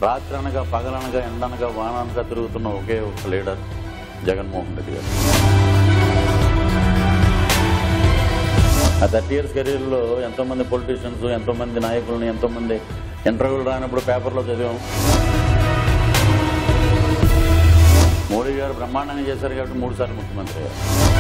రాత్రి అనగా పగలనగా ఎండనగా వాననగా తిరుగుతున్న ఒకే ఒక లీడర్ జగన్మోహన్ రెడ్డి గారు ఆ థర్టీ ఇయర్స్ కెరీర్లో ఎంతోమంది పొలిటీషియన్స్ ఎంతోమంది నాయకులని ఎంతోమంది ఇంటర్వ్యూలు రానప్పుడు పేపర్లో చదివాం మోడీ గారు బ్రహ్మాండంగా చేశారు కాబట్టి మూడు సార్లు ముఖ్యమంత్రి అయ్యారు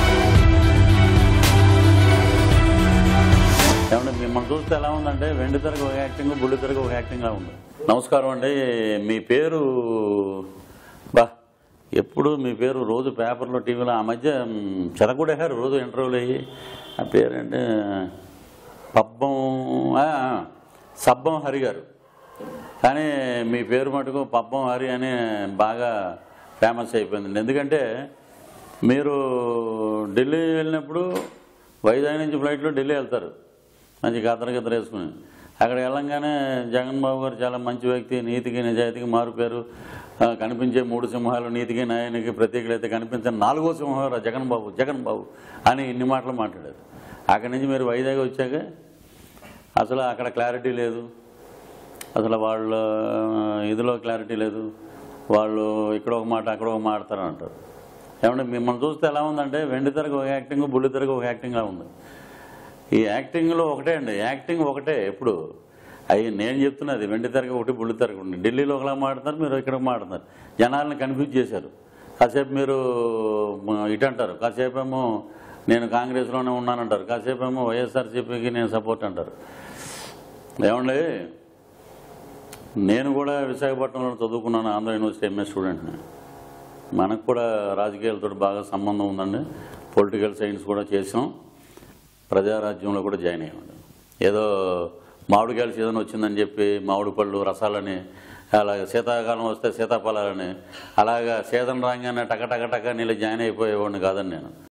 ఏమంటే మిమ్మల్ని చూస్తే ఎలా ఉందంటే వెండి తెరకు ఒక యాక్టింగ్ బుల్లి తెరకు ఒక యాక్టింగ్లా ఉంది నమస్కారం అండి మీ పేరు బా ఎప్పుడు మీ పేరు రోజు పేపర్లో టీవీలో ఆ మధ్య మ్, చెరగొడేశారు రోజు ఇంటర్వ్యూలు అయ్యి ఆ పేరేంటే పబ్బం ఆ, సబ్బం హరి గారు కానీ మీ పేరు మటుకు పబ్బం హరి అని బాగా ఫేమస్ అయిపోయింది ఎందుకంటే మీరు ఢిల్లీ వెళ్ళినప్పుడు వైజాగ్ నుంచి ఫ్లైట్లో ఢిల్లీ వెళ్తారు మంచి గద్దర గద్దర వేసుకుని అక్కడ వెళ్ళంగానే జగన్ బాబు గారు చాలా మంచి వ్యక్తి నీతికి నిజాయితీకి మారుపేరు ఆ, కనిపించే మూడు సింహాలు నీతికి న్యాయానికి ప్రత్యేకలైతే కనిపించే నాలుగో సింహం రా జగన్ బాబు జగన్ బాబు అని ఇన్ని మాటలు మాట్లాడారు అక్కడి నుంచి మీరు వైజాగ్ వచ్చాక అసలు అక్కడ క్లారిటీ లేదు అసలు వాళ్ళ ఇదిలో క్లారిటీ లేదు వాళ్ళు ఇక్కడ ఒక మాట అక్కడ ఒక మాట ఆడతారు అంటారు ఏమంటే మిమ్మల్ని చూస్తే ఎలా ఉందంటే వెండి తెరకు ఒక యాక్టింగ్ బుల్లి తెరకు ఒక యాక్టింగ్లా ఉంది ఈ యాక్టింగ్లో ఒకటే అండి యాక్టింగ్ ఒకటే ఎప్పుడు అవి నేను చెప్తున్నది వెండి తెరకు ఒకటి బుల్లి తెరకు ఉంది ఢిల్లీలో ఒకలా మాడుతున్నారు మీరు ఇక్కడ మాడుతున్నారు జనాలను కన్ఫ్యూజ్ చేశారు కాసేపు మీరు మ, ఇటు అంటారు కాసేపు ఏమో నేను కాంగ్రెస్లోనే ఉన్నానంటారు కాసేపు ఏమో వైఎస్ఆర్సీపీకి నేను సపోర్ట్ అంటారు ఏమండి నేను కూడా విశాఖపట్నంలో చదువుకున్నాను ఆంధ్ర యూనివర్సిటీ ఎంఎస్ స్టూడెంట్ని మనకు కూడా రాజకీయాలతో బాగా సంబంధం ఉందండి పొలిటికల్ సైన్స్ కూడా చేసాం ప్రజారాజ్యంలో కూడా జాయిన్ అయ్యామండి ఏదో మామిడికాయల సీజన్ వచ్చిందని చెప్పి మామిడి పళ్ళు రసాలని అలాగే శీతాకాలం వస్తే సీతాఫలాలని అలాగా సీజన్ రాగానే టక టక టక నీళ్ళు జాయిన్ అయిపోయేవాడిని కాదండి నేను